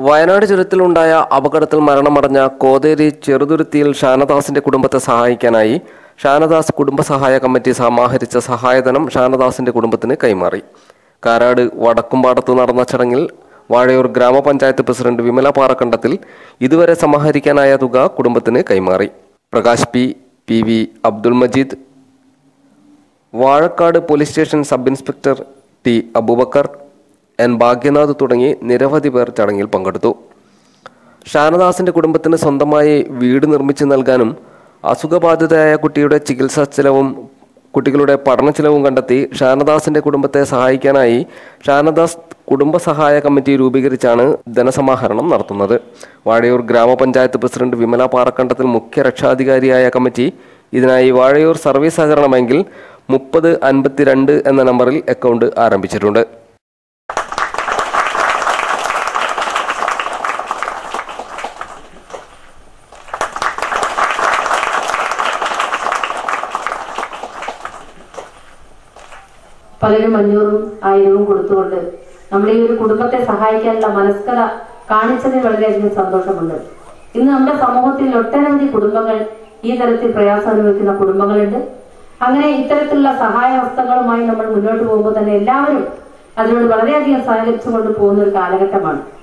വയനാട് ചുരത്തിലുണ്ടായ അപകടത്തിൽ മരണമടഞ്ഞ കോതേരി ചെറുതുരുത്തിയിൽ ഷാനദാസിന്റെ കുടുംബത്തെ സഹായിക്കാനായി ഷാനദാസ് കുടുംബസഹായ കമ്മിറ്റി സമാഹരിച്ച സഹായധനം ഷാനദാസിന്റെ കുടുംബത്തിന് കൈമാറി കാരാട് വടക്കുംപാടത്ത് നടന്ന ചടങ്ങിൽ വാഴയൂർ ഗ്രാമപഞ്ചായത്ത് പ്രസിഡന്റ് വിമല പാറക്കണ്ടത്തിൽ ഇതുവരെ സമാഹരിക്കാനായ തുക കുടുംബത്തിന് കൈമാറി Prakash P P V Abdul Majeed Vazhakkad police station sub inspector T Aboobacker N Bhagyanath തുടങ്ങി നിരവധി പേർ ചടങ്ങിൽ പങ്കെടുത്തു ഷാനദാസിന്റെ കുടുംബത്തിന് സ്വന്തമായി വീട് നിർമ്മിച്ചു നൽകാനും അസുഖബാധിതയായ കുട്ടിയുടെ ചികിത്സാ ചെലവും കുട്ടികളുടെ പഠന ചെലവും കണ്ടെത്തി ഷാനദാസിന്റെ കുടുംബത്തെ സഹായിക്കാനായി ഷാനദാസ് കുടുംബസഹായ കമ്മിറ്റി രൂപീകരിച്ചാണ് ധനസമാഹരണം നടത്തുന്നത് വാഴയൂർ ഗ്രാമപഞ്ചായത്ത് പ്രസിഡന്റ് വിമല പാറക്കണ്ടത്തിൽ മുഖ്യ രക്ഷാധികാരിയായ കമ്മിറ്റി ഇതിനായി വാഴയൂർ സർവീസ് സഹകരണ ബാങ്കിൽ മുപ്പത് അൻപത്തിരണ്ട് എന്ന നമ്പറിൽ അക്കൗണ്ട് ആരംഭിച്ചിട്ടുണ്ട് പലരും അഞ്ഞൂറും ആയിരവും കൊടുത്തുകൊണ്ട് നമ്മുടെ ഈ ഒരു കുടുംബത്തെ സഹായിക്കാനുള്ള മനസ്കത കാണിച്ചതിൽ വളരെയധികം സന്തോഷമുണ്ട് ഇന്ന് നമ്മുടെ സമൂഹത്തിൽ ഒട്ടനവധി കുടുംബങ്ങൾ ഈ തരത്തിൽ പ്രയാസം അനുഭവിക്കുന്ന കുടുംബങ്ങളുണ്ട് അങ്ങനെ ഇത്തരത്തിലുള്ള സഹായ ഹസ്തങ്ങളുമായി നമ്മൾ മുന്നോട്ട് പോകുമ്പോൾ തന്നെ എല്ലാവരും അതിനോട് വളരെയധികം സഹകരിച്ചുകൊണ്ട് പോകുന്ന ഒരു കാലഘട്ടമാണ്